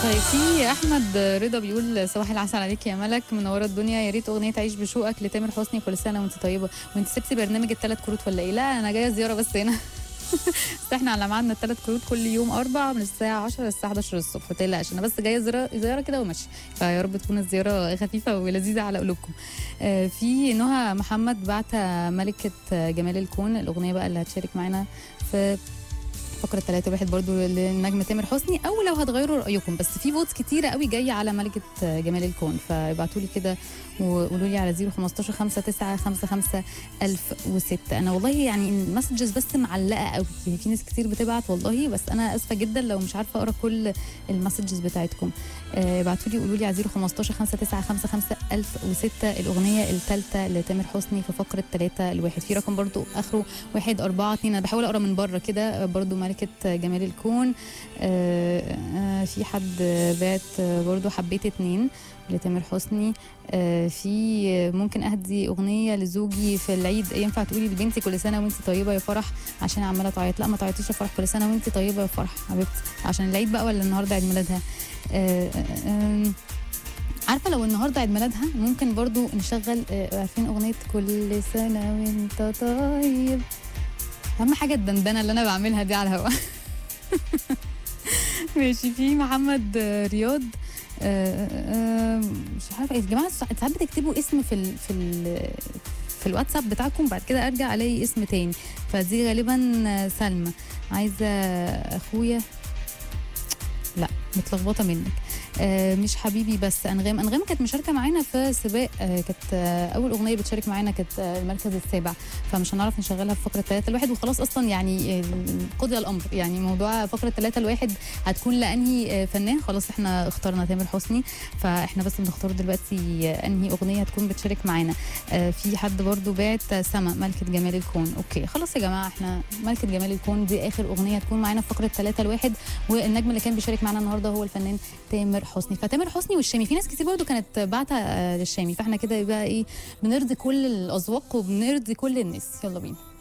طيب في احمد رضا بيقول صباح العسل عليك يا ملك منوره الدنيا يا ريت اغنيه عيش بشوقك لتامر حسني كل سنه وانت طيبه وانت سبتي برنامج الثلاث كروت ولا ايه لا انا جايه زياره بس هنا بس احنا على ميعادنا الثلاث كروت كل يوم اربع من الساعه 10 للساعه 11 الصبح ما تقلقش انا بس جايه زياره زياره كده وماشي فيا رب تكون الزياره خفيفه ولذيذه على قلوبكم آه، في نهى محمد بعت ملكه جمال الكون الاغنيه بقى اللي هتشارك معانا في فقرة 3 واحد برضو للنجم تامر حسني او لو هتغيروا رايكم بس في فوتس كتيره قوي جايه على ملكه جمال الكون فابعتوا لي كده وقولوا لي على 015 5 9 5 5 1006 انا والله يعني المسجز بس معلقه قوي يعني في ناس كتير بتبعت والله بس انا اسفه جدا لو مش عارفه اقرا كل المسجز بتاعتكم ابعتوا لي قولوا لي على 015 5 9 5 5 1006 الاغنيه الثالثه لتامر حسني في فقره 3 الواحد في رقم برضو اخره 1 4 2 انا بحاول اقرا من بره كده برضو ملكه جمال الكون آه، آه، في حد بعت برضو حبيت اتنين لتامر حسني آه، في ممكن اهدي اغنيه لزوجي في العيد ينفع تقولي لبنتي كل سنه وانت طيبه يا فرح عشان عماله تعيط لا ما تعيطيش يا فرح كل سنه وانت طيبه يا فرح حبيبتي عشان العيد بقى ولا النهارده عيد ميلادها آه، آه، آه، عارفه لو النهارده عيد ميلادها ممكن برضو نشغل آه، عارفين اغنيه كل سنه وانت طيب اهم حاجه الدندنه اللي انا بعملها دي على الهواء ماشي في محمد آه، رياض آه، آه، مش عارفه يا جماعه ساعات بتكتبوا اسم في ال في ال في الواتساب بتاعكم بعد كده ارجع الاقي اسم تاني فدي غالبا آه، سلمى عايزه اخويا لا متلخبطه منك آه مش حبيبي بس انغام انغام كانت مشاركه معانا في سباق آه كانت آه اول اغنيه بتشارك معانا كانت آه المركز السابع فمش هنعرف نشغلها في فقره ثلاثة الواحد وخلاص اصلا يعني آه، قضي الامر يعني موضوع فقره ثلاثة الواحد هتكون لانهي آه فنان خلاص احنا اخترنا تامر حسني فاحنا بس بنختار دلوقتي آه انهي اغنيه هتكون بتشارك معانا آه في حد برضو بعت آه، سما ملكه جمال الكون اوكي خلاص يا جماعه احنا ملكه جمال الكون دي اخر اغنيه هتكون معانا في فقره ثلاثة الواحد والنجم اللي كان بيشارك معانا النهارده هو الفنان تامر حسني فتامر حسني والشامي في ناس كتير برضو كانت باعته آه، للشامي فاحنا كده بقى ايه بنرضي كل الاذواق وبنرضي كل الناس يلا بينا